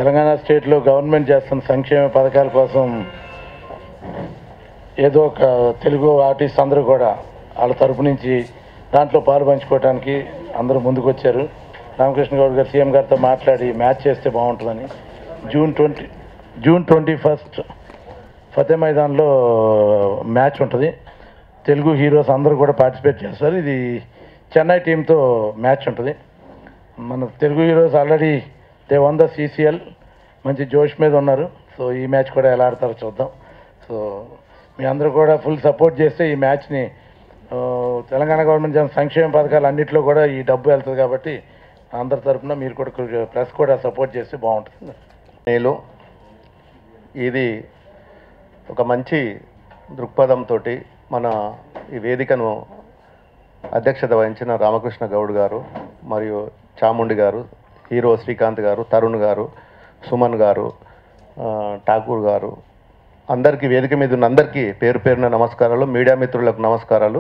తెలంగాణ స్టేట్లో గవర్నమెంట్ చేస్తున్న సంక్షేమ పథకాల కోసం ఏదో ఒక తెలుగు ఆర్టిస్ట్ అందరూ కూడా వాళ్ళ తరపు నుంచి దాంట్లో పాలు పంచుకోవడానికి అందరూ ముందుకు వచ్చారు రామకృష్ణ గౌడ్ గారు సీఎం గారితో మాట్లాడి మ్యాచ్ చేస్తే బాగుంటుందని June twenty June twenty first Fateh మైదాన్లో మ్యాచ్ ఉంటుంది తెలుగు హీరోస్ అందరూ కూడా పార్టిసిపేట్ చేస్తారు ఇది చెన్నై టీంతో మ్యాచ్ ఉంటుంది మన Telugu heroes already they won the CCL మంచి జోష్ మీద ఉన్నారు సో ఈ మ్యాచ్ కూడా ఎలా ఆడతారో చూద్దాం సో మీ అందరూ కూడా ఫుల్ సపోర్ట్ చేస్తే ఈ మ్యాచ్ని ఆ, తెలంగాణ గవర్నమెంట్ చేసిన సంక్షేమ పథకాలు అన్నింటిలో కూడా ఈ డబ్బు వెళ్తుంది కాబట్టి అందరి తరపున మీరు కూడా ప్లస్ కూడా సపోర్ట్ చేస్తే బాగుంటుంది నేను ఇది ఒక మంచి దృక్పథంతో మన ఈ వేదికను అధ్యక్షత వహించిన రామకృష్ణ గౌడ్ గారు మరియు చాముండి గారు హీరో శ్రీకాంత్ గారు తరుణ్ గారు సుమన్ గారు ఆ, ఠాకూర్ గారు అందరికీ వేదిక మీద ఉన్న అందరికీ పేరు పేరున నమస్కారాలు మీడియా మిత్రులకు నమస్కారాలు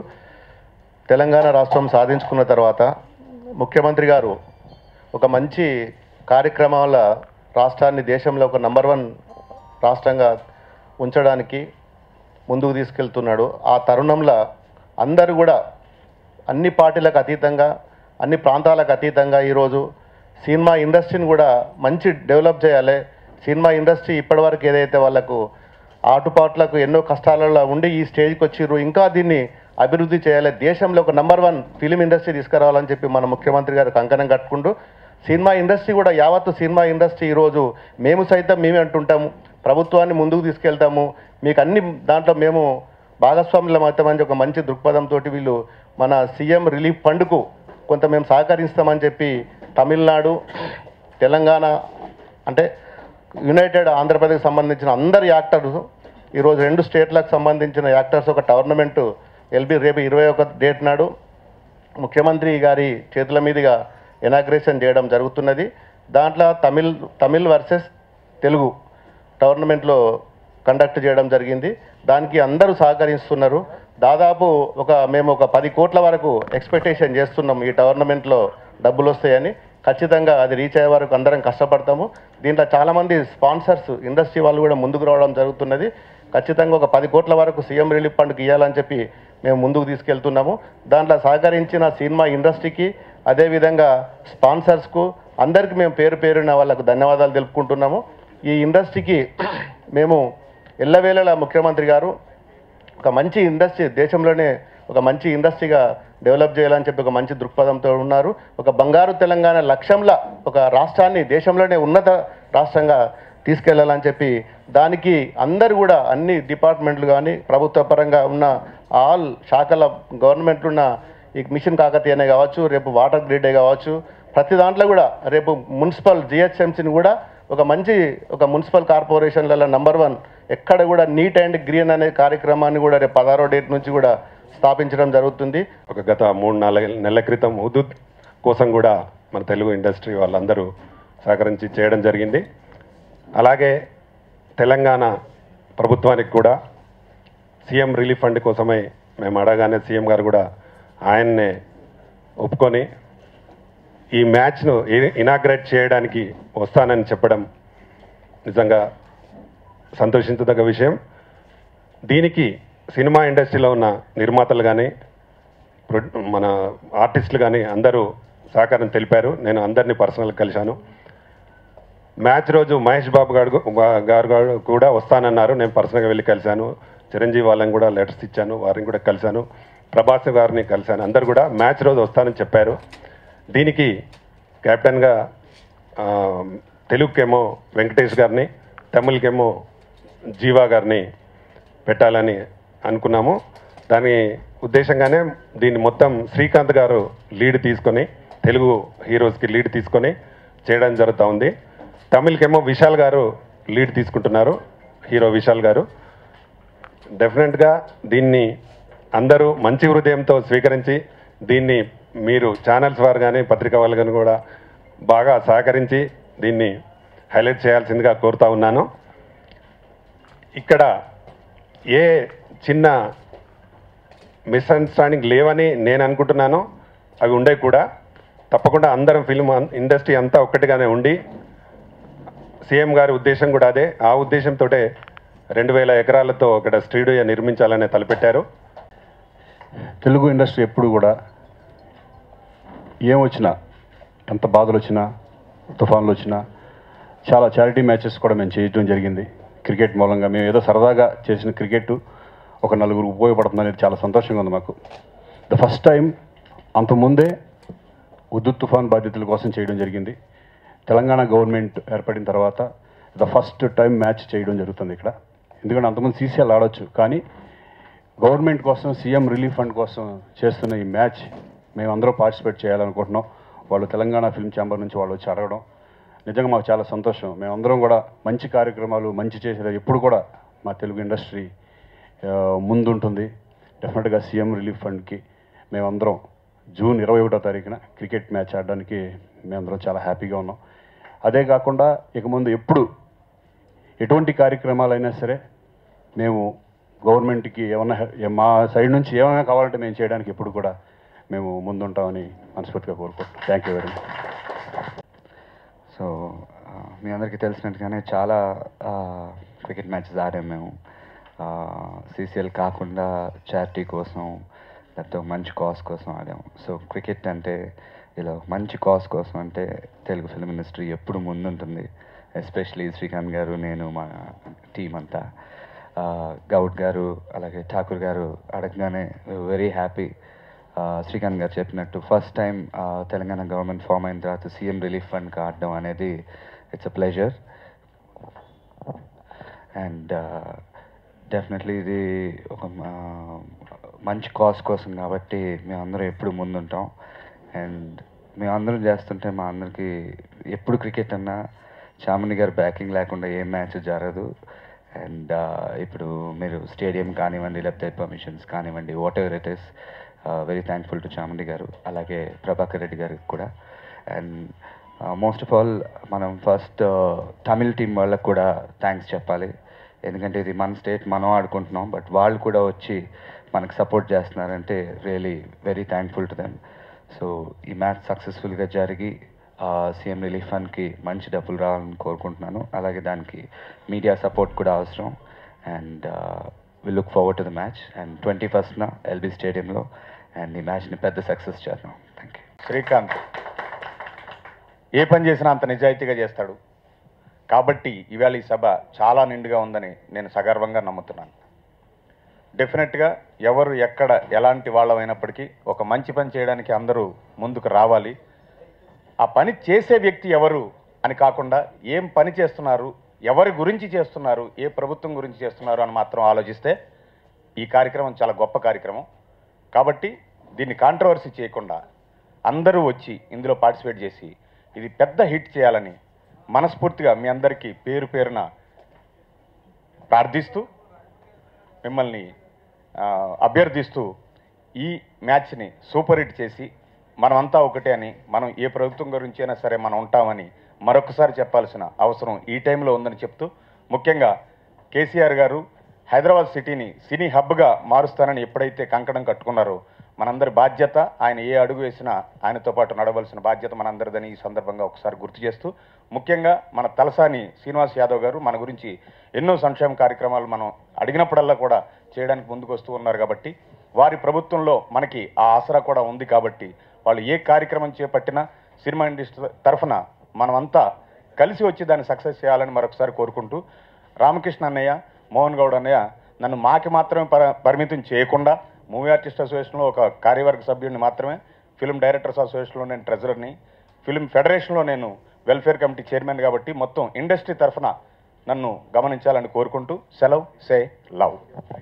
తెలంగాణ రాష్ట్రం సాధించుకున్న తర్వాత ముఖ్యమంత్రి గారు ఒక మంచి కార్యక్రమాల రాష్ట్రాన్ని దేశంలో ఒక నంబర్ వన్ రాష్ట్రంగా ఉంచడానికి ముందుకు తీసుకెళ్తున్నాడు ఆ తరుణంలో అందరూ కూడా అన్ని పార్టీలకు అతీతంగా అన్ని ప్రాంతాలకు అతీతంగా ఈరోజు సినిమా ఇండస్ట్రీని కూడా మంచి డెవలప్ చేయాలి సినిమా ఇండస్ట్రీ ఇప్పటివరకు ఏదైతే వాళ్ళకు ఆటుపాట్లకు ఎన్నో కష్టాలలో ఉండి ఈ స్టేజ్కి వచ్చిర్రు ఇంకా దీన్ని అభివృద్ధి చేయాలి దేశంలో ఒక నంబర్ వన్ ఫిలిం ఇండస్ట్రీ తీసుకురావాలని చెప్పి మన ముఖ్యమంత్రి గారు కంకణం కట్టుకుంటూ సినిమా ఇండస్ట్రీ కూడా యావత్తు సినిమా ఇండస్ట్రీ ఈరోజు మేము సైతం మేమే అంటుంటాము ప్రభుత్వాన్ని ముందుకు తీసుకెళ్తాము మీకు అన్ని దాంట్లో మేము భాగస్వాములం అవుతామని ఒక మంచి దృక్పథంతో వీళ్ళు మన సీఎం రిలీఫ్ ఫండ్కు కొంత మేము సహకరిస్తామని చెప్పి తమిళనాడు తెలంగాణ అంటే యునైటెడ్ ఆంధ్రప్రదేశ్ సంబంధించిన అందరు యాక్టర్స్ ఈరోజు రెండు స్టేట్లకు సంబంధించిన యాక్టర్స్ ఒక టోర్నమెంట్ ఎల్బి రేపు ఇరవై ఒక డేట్ నాడు ముఖ్యమంత్రి గారి చేతుల మీదుగా ఇనాగ్రేషన్ చేయడం జరుగుతున్నది దాంట్లో తమిళ్ తమిళ్ వర్సెస్ తెలుగు టోర్నమెంట్లో కండక్ట్ చేయడం జరిగింది దానికి అందరూ సహకరిస్తున్నారు దాదాపు ఒక మేము ఒక పది కోట్ల వరకు ఎక్స్పెక్టేషన్ చేస్తున్నాం ఈ టోర్నమెంట్లో డబ్బులు వస్తాయని ఖచ్చితంగా అది రీచ్ అయ్యే వరకు అందరం కష్టపడతాము దీంట్లో చాలామంది స్పాన్సర్స్ ఇండస్ట్రీ వాళ్ళు కూడా ముందుకు రావడం జరుగుతున్నది ఖచ్చితంగా ఒక పది కోట్ల వరకు సీఎం రిలీఫ్ ఫండ్కి ఇవ్వాలని చెప్పి మేము ముందుకు తీసుకెళ్తున్నాము దాంట్లో సహకరించిన సినిమా ఇండస్ట్రీకి అదేవిధంగా స్పాన్సర్స్కు అందరికీ మేము పేరు పేరున వాళ్ళకు ధన్యవాదాలు తెలుపుకుంటున్నాము ఈ ఇండస్ట్రీకి మేము ఎల్లవేళలా ముఖ్యమంత్రి గారు ఒక మంచి ఇండస్ట్రీ దేశంలోనే ఒక మంచి ఇండస్ట్రీగా డెవలప్ చేయాలని చెప్పి ఒక మంచి దృక్పథంతో ఉన్నారు ఒక బంగారు తెలంగాణ లక్ష్యంలో ఒక రాష్ట్రాన్ని దేశంలోనే ఉన్నత రాష్ట్రంగా తీసుకెళ్లాలని చెప్పి దానికి అందరు కూడా అన్ని డిపార్ట్మెంట్లు కానీ ప్రభుత్వ పరంగా ఉన్న ఆల్ శాఖల గవర్నమెంట్లు ఉన్న ఈ మిషన్ కాకతీయనే కావచ్చు రేపు వాటర్ గ్రిడే కావచ్చు ప్రతి దాంట్లో కూడా రేపు మున్సిపల్ జిహెచ్ఎంసీని కూడా ఒక మంచి ఒక మున్సిపల్ కార్పొరేషన్లలో నంబర్ వన్ ఎక్కడ కూడా నీట్ అండ్ గ్రీన్ అనే కార్యక్రమాన్ని కూడా రేపు పదహారో డేట్ నుంచి కూడా స్థాపించడం జరుగుతుంది ఒక గత మూడు నాలుగు నెలల క్రితం హుదూద్ కోసం కూడా మన తెలుగు ఇండస్ట్రీ వాళ్ళందరూ సహకరించి చేయడం జరిగింది అలాగే తెలంగాణ ప్రభుత్వానికి కూడా సీఎం రిలీఫ్ ఫండ్ కోసమై మేము అడగానే సీఎం గారు కూడా ఆయన్నే ఒప్పుకొని ఈ మ్యాచ్ను ఇనాగ్రేట్ చేయడానికి వస్తానని చెప్పడం నిజంగా సంతోషించదగ్గ విషయం దీనికి సినిమా ఇండస్ట్రీలో ఉన్న నిర్మాతలు కానీ మన ఆర్టిస్టులు కానీ అందరూ సహకారం తెలిపారు నేను అందరినీ పర్సనల్గా కలిశాను మ్యాచ్ రోజు మహేష్ బాబు గారు గారు గారు కూడా వస్తానన్నారు నేను పర్సనల్గా వెళ్ళి కలిశాను చిరంజీవి వాళ్ళని కూడా లెటర్స్ ఇచ్చాను వారిని కూడా కలిశాను ప్రభాస్ గారిని కలిశాను అందరు కూడా మ్యాచ్ రోజు వస్తానని చెప్పారు దీనికి కెప్టెన్గా ఆ, తెలుగుకేమో వెంకటేష్ గారిని తమిళ్కేమో జీవా గారిని పెట్టాలని అనుకున్నాము దాని ఉద్దేశంగానే దీన్ని మొత్తం శ్రీకాంత్ గారు లీడ్ తీసుకొని తెలుగు హీరోస్కి లీడ్ తీసుకొని చేయడం జరుగుతూ ఉంది తమిళ్కేమో విశాల్ గారు లీడ్ తీసుకుంటున్నారు హీరో విశాల్ గారు డెఫినెట్గా దీన్ని అందరూ మంచి హృదయంతో స్వీకరించి దీన్ని మీరు ఛానల్స్ వారు కానీ పత్రికా వాళ్ళు కానీ కూడా బాగా సహకరించి దీన్ని హైలైట్ చేయాల్సిందిగా కోరుతా ఉన్నాను ఇక్కడ ఏ చిన్న మిస్అండర్స్టాండింగ్ లేవని నేను అనుకుంటున్నాను అవి ఉండే కూడా తప్పకుండా అందరం ఫిల్మ్ ఇండస్ట్రీ అంతా ఒక్కటిగానే ఉండి సీఎం గారి ఉద్దేశం కూడా అదే ఆ ఉద్దేశంతో రెండు వేల ఎకరాలతో అక్కడ స్టూడియో నిర్మించాలనే తలపెట్టారు తెలుగు ఇండస్ట్రీ ఎప్పుడు కూడా ఏం వచ్చినా ఎంత బాధలు వచ్చినా తుఫాన్లు వచ్చినా చాలా చారిటీ మ్యాచెస్ కూడా మేము చేయడం జరిగింది క్రికెట్ మూలంగా మేము ఏదో సరదాగా చేసిన క్రికెట్ ఒక నలుగురు ఉపయోగపడుతుంది అనేది చాలా సంతోషంగా ఉంది మాకు ద ఫస్ట్ టైం అంతకుముందే ఉద్దుత్ తుఫాన్ బాధితుల కోసం చేయడం జరిగింది తెలంగాణ గవర్నమెంట్ ఏర్పడిన తర్వాత ద ఫస్ట్ టైం మ్యాచ్ చేయడం జరుగుతుంది ఇక్కడ ఎందుకంటే అంతకుముందు సీసీఎల్ ఆడొచ్చు కానీ గవర్నమెంట్ కోసం సీఎం రిలీఫ్ ఫండ్ కోసం చేస్తున్న ఈ మ్యాచ్ మేము అందరూ పార్టిసిపేట్ చేయాలనుకుంటున్నాం వాళ్ళు తెలంగాణ ఫిల్మ్ ఛాంబర్ నుంచి వాళ్ళు వచ్చి అడగడం నిజంగా మాకు చాలా సంతోషం మేమందరం కూడా మంచి కార్యక్రమాలు మంచి చేసేది ఎప్పుడు కూడా మా తెలుగు ఇండస్ట్రీ ఆ, ముందుంటుంది డెఫినెట్గా సీఎం రిలీఫ్ ఫండ్కి మేమందరం జూన్ ఇరవై ఒకటో తారీఖున క్రికెట్ మ్యాచ్ ఆడడానికి మేమందరం చాలా హ్యాపీగా ఉన్నాం అదే కాకుండా ఇక ముందు ఎప్పుడు ఎటువంటి కార్యక్రమాలైనా సరే మేము గవర్నమెంట్కి ఏమన్నా హె- మా సైడ్ నుంచి ఏమైనా కావాలంటే మేము చేయడానికి ఎప్పుడు కూడా మేము ముందుంటామని మనస్ఫూర్తిగా కోరుకుంటున్నాం thank you very much so ఆ, మీ అందరికీ తెలిసినట్టుగానే చాలా క్రికెట్ మ్యాచెస్ ఆడాం మేము సీసీఎల్ కాకుండా చారిటీ కోసం లేకపోతే ఒక మంచి కాజ్ కోసం ఆడాము సో క్రికెట్ అంటే ఇలా మంచి కాజ్ కోసం అంటే తెలుగు ఫిల్మ్ ఇండస్ట్రీ ఎప్పుడు ముందుంటుంది ఎస్పెషలీ శ్రీకాంత్ గారు నేను మా టీం అంతా ఆ, గౌడ్ గారు అలాగే ఠాకూర్ గారు అడగగానే వెరీ హ్యాపీ శ్రీకాంత్ గారు చెప్పినట్టు first time Telangana government form అయిన తర్వాత సీఎం రిలీఫ్ ఫండ్కి ఆడడం అనేది it's a pleasure and definitely ఇది ఒక ఆ, మంచి కాజ్ కోసం కాబట్టి మేమందరం ఎప్పుడు ముందుంటాం అండ్ మేమందరం చేస్తుంటే మా అందరికీ ఎప్పుడు క్రికెట్ అన్నా చాముండి గారు బ్యాకింగ్ లేకుండా ఏ మ్యాచ్ జరగదు అండ్ ఇప్పుడు మీరు స్టేడియం కానివ్వండి లేకపోతే పర్మిషన్స్ కానివ్వండి whatever it is very thankful to Chamundi garu అలాగే ప్రభాకర్ రెడ్డి గారికి కూడా అండ్ మోస్ట్ ఆఫ్ ఆల్ మనం ఫస్ట్ తమిళ్ టీం వాళ్ళకు కూడా థ్యాంక్స్ చెప్పాలి ఎందుకంటే ఇది మన స్టేట్ మనం ఆడుకుంటున్నాం బట్ వాళ్ళు కూడా వచ్చి మనకు సపోర్ట్ చేస్తున్నారంటే really very thankful to them so ఈ మ్యాచ్ సక్సెస్ఫుల్గా జరిగి సీఎం రిలీఫ్ ఫండ్కి మంచి డబ్బులు రావాలని కోరుకుంటున్నాను అలాగే దానికి మీడియా సపోర్ట్ కూడా అవసరం and we look forward to the match and twenty ఫస్ట్న ఎల్బీ స్టేడియంలో అండ్ ఈ మ్యాచ్ని పెద్ద సక్సెస్ చేద్దాం థ్యాంక్ యూ శ్రీకాంత్ ఏ పని చేసినా అంత నిజాయితీగా చేస్తాడు కాబట్టి ఇవాళ ఈ సభ చాలా నిండుగా ఉందని నేను సగర్వంగా నమ్ముతున్నాను డెఫినెట్గా ఎవరు ఎక్కడ ఎలాంటి వాళ్ళమైనప్పటికీ ఒక మంచి పని చేయడానికి అందరూ ముందుకు రావాలి ఆ పని చేసే వ్యక్తి ఎవరు అని కాకుండా ఏం పని చేస్తున్నారు ఎవరి గురించి చేస్తున్నారు ఏ ప్రభుత్వం గురించి చేస్తున్నారు అని మాత్రం ఆలోచిస్తే ఈ కార్యక్రమం చాలా గొప్ప కార్యక్రమం కాబట్టి దీన్ని కాంట్రవర్సీ చేయకుండా అందరూ వచ్చి ఇందులో పార్టిసిపేట్ చేసి ఇది పెద్ద హిట్ చేయాలని మనస్ఫూర్తిగా మీ అందరికీ పేరు పేరున ప్రార్థిస్తూ మిమ్మల్ని ఆ, అభ్యర్థిస్తూ ఈ మ్యాచ్ని సూపర్ హిట్ చేసి మనమంతా ఒకటే అని మనం ఏ ప్రభుత్వం గురించి అయినా సరే మనం ఉంటామని మరొకసారి చెప్పాల్సిన అవసరం ఈ టైంలో ఉందని చెప్తూ ముఖ్యంగా కేసీఆర్ గారు హైదరాబాద్ సిటీని సినీ హబ్గా మారుస్తానని ఎప్పుడైతే కంకణం కట్టుకున్నారో మనందరి బాధ్యత ఆయన ఏ అడుగు వేసినా ఆయనతో పాటు నడవలసిన బాధ్యత మనందరిదని ఈ సందర్భంగా ఒకసారి గుర్తు చేస్తూ ముఖ్యంగా మన తలసాని శ్రీనివాస్ యాదవ్ గారు మన గురించి ఎన్నో సంక్షేమ కార్యక్రమాలు మనం అడిగినప్పుడల్లా కూడా చేయడానికి ముందుకు వస్తూ ఉన్నారు కాబట్టి వారి ప్రభుత్వంలో మనకి ఆ ఆసరా కూడా ఉంది కాబట్టి వాళ్ళు ఏ కార్యక్రమం చేపట్టినా సినిమా ఇండస్ట్రీ తరఫున మనమంతా కలిసి వచ్చి దాన్ని సక్సెస్ చేయాలని మరొకసారి కోరుకుంటూ రామకృష్ణ అన్నయ్య మోహన్ గౌడ్ అన్నయ్య నన్ను మాకి మాత్రమే పర పరిమితం చేయకుండా మూవీ ఆర్టిస్ట్ అసోసియేషన్లో ఒక కార్యవర్గ సభ్యుడిని మాత్రమే ఫిల్మ్ డైరెక్టర్స్ అసోసియేషన్లో నేను ట్రెజరర్ని ఫిల్మ్ ఫెడరేషన్లో నేను వెల్ఫేర్ కమిటీ చైర్మన్ కాబట్టి మొత్తం ఇండస్ట్రీ తరఫున నన్ను గమనించాలని కోరుకుంటూ సెలవ్ సే లవ్